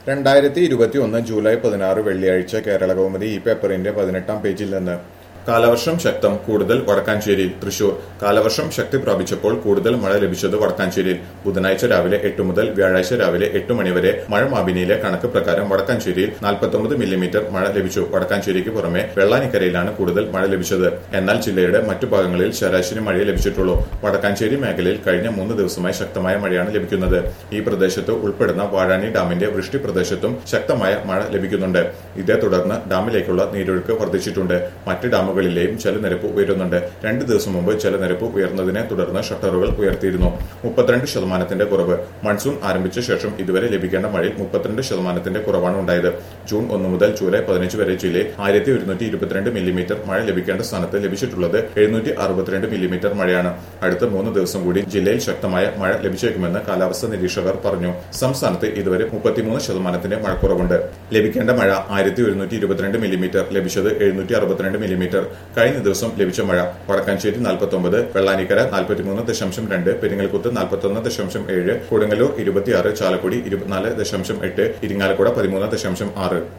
രണ്ടായിരത്തി ഇരുപത്തി ഒന്ന് ജൂലൈ പതിനാറ് വെള്ളിയാഴ്ച കേരള കൗമുദി ഈ പേപ്പറിന്റെ പതിനെട്ടാം പേജിൽ നിന്ന് കാലവർഷം ശക്തം കൂടുതൽ വടക്കാഞ്ചേരിയിൽ തൃശൂർ കാലവർഷം ശക്തി പ്രാപിച്ചപ്പോൾ കൂടുതൽ മഴ ലഭിച്ചത് വടക്കാഞ്ചേരിയിൽ ബുധനാഴ്ച രാവിലെ എട്ട് മുതൽ വ്യാഴാഴ്ച രാവിലെ എട്ട് മണിവരെ മഴ മാപിനിയിലെ കണക്ക് പ്രകാരം വടക്കാഞ്ചേരിയിൽ നാൽപ്പത്തൊമ്പത് മില്ലിമീറ്റർ മഴ ലഭിച്ചു വടക്കാഞ്ചേരിക്ക് പുറമെ വെള്ളാനിക്കരയിലാണ് കൂടുതൽ മഴ ലഭിച്ചത് എന്നാൽ ജില്ലയുടെ മറ്റു ഭാഗങ്ങളിൽ ശരാശരി മഴയെ ലഭിച്ചിട്ടുള്ളൂ വടക്കാഞ്ചേരി മേഖലയിൽ കഴിഞ്ഞ മൂന്ന് ദിവസമായി ശക്തമായ മഴയാണ് ലഭിക്കുന്നത് ഈ പ്രദേശത്ത് ഉൾപ്പെടുന്ന വാഴാനി ഡാമിന്റെ വൃഷ്ടി പ്രദേശത്തും ശക്തമായ മഴ ലഭിക്കുന്നുണ്ട് ഇതേ തുടർന്ന് ഡാമിലേക്കുള്ള നീരൊഴുക്ക് വർദ്ധിച്ചിട്ടുണ്ട് മറ്റ് ഡാമുകളിലെയും ജലനിരപ്പ് ഉയരുന്നുണ്ട് രണ്ട് ദിവസം മുമ്പ് ജലനിരപ്പ് ഉയർന്നതിനെ തുടർന്ന് ഷട്ടറുകൾ ഉയർത്തിയിരുന്നു മുപ്പത്തിരണ്ട് ശതമാനത്തിന്റെ കുറവ് മൺസൂൺ ആരംഭിച്ച ശേഷം ഇതുവരെ ലഭിക്കേണ്ട മഴയിൽ മുപ്പത്തിരണ്ട് ശതമാനത്തിന്റെ കുറവാണ് ഉണ്ടായത് ജൂൺ ഒന്ന് മുതൽ ജൂലൈ പതിനഞ്ച് വരെ ജില്ലയിൽ ആയിരത്തി ഒരുന്നൂറ്റി ഇരുപത്തിരണ്ട് മില്ലിമീറ്റർ മഴ ലഭിക്കേണ്ട സ്ഥാനത്ത് ലഭിച്ചിട്ടുള്ളത് എഴുന്നൂറ്റി അറുപത്തിരണ്ട് മില്ലിമീറ്റർ മഴയാണ് അടുത്ത മൂന്ന് ദിവസം കൂടി ജില്ലയിൽ ശക്തമായ മഴ ലഭിച്ചേക്കുമെന്ന് കാലാവസ്ഥാ നിരീക്ഷകർ പറഞ്ഞു സംസ്ഥാനത്ത് ഇതുവരെ മുപ്പത്തിമൂന്ന് ശതമാനത്തിന്റെ മഴക്കുറവുണ്ട് ലഭിക്കേണ്ട മഴ ആയിരത്തി ഒരുന്നൂറ്റി ഇരുപത്തിരണ്ട് മില്ലിമീറ്റർ ലഭിച്ചത് എഴുന്നൂറ്റി അറുപത്തിരണ്ട് മില്ലിമീറ്റർ കഴിഞ്ഞ ദിവസം ലഭിച്ച മഴ വടക്കാഞ്ചേരി നാൽപ്പത്തൊമ്പത് വെള്ളാനിക്കര നാൽപ്പത്തിമൂന്ന് ദശാംശം രണ്ട് പെരിങ്ങൽകുത്ത് നാൽപ്പത്തൊന്ന് ദശാംശം ഏഴ് കൊടുങ്ങല്ലൂർ ഇരുപത്തിയാറ് ചാലക്കുടി ഇരുപത്തിനാല് ദശാംശം എട്ട് ഇരിങ്ങാലക്കുട പതിമൂന്ന് ദശാംശം ആറ്